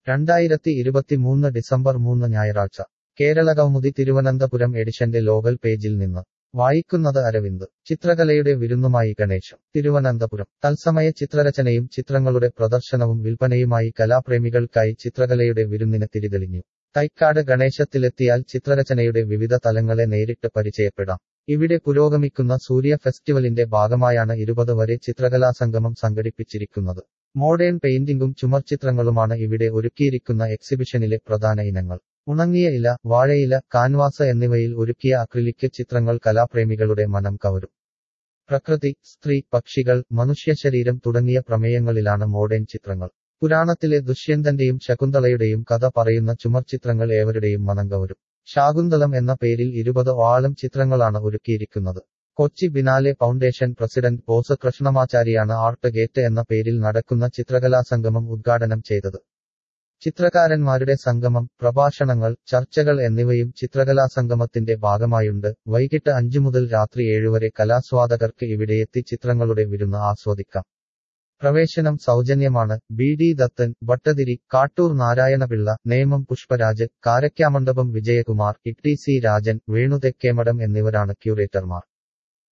രണ്ടായിരത്തി ഇരുപത്തിമൂന്ന് ഡിസംബർ മൂന്ന് ഞായറാഴ്ച കേരളകൗമുദി തിരുവനന്തപുരം എഡിഷന്റെ ലോകൽ പേജിൽ നിന്ന് വായിക്കുന്നത് അരവിന്ദ് ചിത്രകലയുടെ വിരുന്നുമായി ഗണേശം തിരുവനന്തപുരം തത്സമയ ചിത്രരചനയും ചിത്രങ്ങളുടെ പ്രദർശനവും വിൽപ്പനയുമായി കലാപ്രേമികൾക്കായി ചിത്രകലയുടെ വിരുന്നിന് തിരിതെളിഞ്ഞു തൈക്കാട് ഗണേശത്തിലെത്തിയാൽ ചിത്രരചനയുടെ വിവിധ തലങ്ങളെ നേരിട്ട് പരിചയപ്പെടാം ഇവിടെ പുരോഗമിക്കുന്ന സൂര്യ ഫെസ്റ്റിവലിന്റെ ഭാഗമായാണ് ഇരുപത് വരെ ചിത്രകലാസംഗമം സംഘടിപ്പിച്ചിരിക്കുന്നത് മോഡേൺ പെയിന്റിംഗും ചുമർചിത്രങ്ങളുമാണ് ഇവിടെ ഒരുക്കിയിരിക്കുന്ന എക്സിബിഷനിലെ പ്രധാന ഇനങ്ങൾ ഉണങ്ങിയ ഇല വാഴയില കാൻവാസ് എന്നിവയിൽ ഒരുക്കിയ അക്രിലിക് ചിത്രങ്ങൾ കലാപ്രേമികളുടെ മനം കവരും പ്രകൃതി സ്ത്രീ പക്ഷികൾ മനുഷ്യശരീരം തുടങ്ങിയ പ്രമേയങ്ങളിലാണ് മോഡേൺ ചിത്രങ്ങൾ പുരാണത്തിലെ ദുഷ്യന്തന്റെയും ശകുന്തളയുടെയും കഥ പറയുന്ന ചുമർചിത്രങ്ങൾ ഏവരുടെയും മനം കവരും ശാകുന്തളം എന്ന പേരിൽ ഇരുപത് ഓളം ചിത്രങ്ങളാണ് ഒരുക്കിയിരിക്കുന്നത് Kochi biennale foundation president Bose കൃഷ്ണമാചാരിയാണ് ആർട്ട് ഗേറ്റ് എന്ന പേരിൽ നടക്കുന്ന ചിത്രകലാസംഗമം ഉദ്ഘാടനം ചെയ്തത് ചിത്രകാരന്മാരുടെ സംഗമം പ്രഭാഷണങ്ങൾ ചർച്ചകൾ എന്നിവയും ചിത്രകലാസംഗമത്തിന്റെ ഭാഗമായുണ്ട് വൈകിട്ട് അഞ്ചു മുതൽ രാത്രി ഏഴുവരെ കലാസ്വാദകർക്ക് ഇവിടെയെത്തി ചിത്രങ്ങളുടെ വിരുന്ന് ആസ്വദിക്കാം പ്രവേശനം സൗജന്യമാണ് B D Dathan Bhattathiri Kattoor Narayanapillai Nemam Pushparaj Karakkamandapam Vijayakumar E T C Rajan Venuthekkemadam എന്നിവരാണ് ക്യൂറേറ്റർമാർ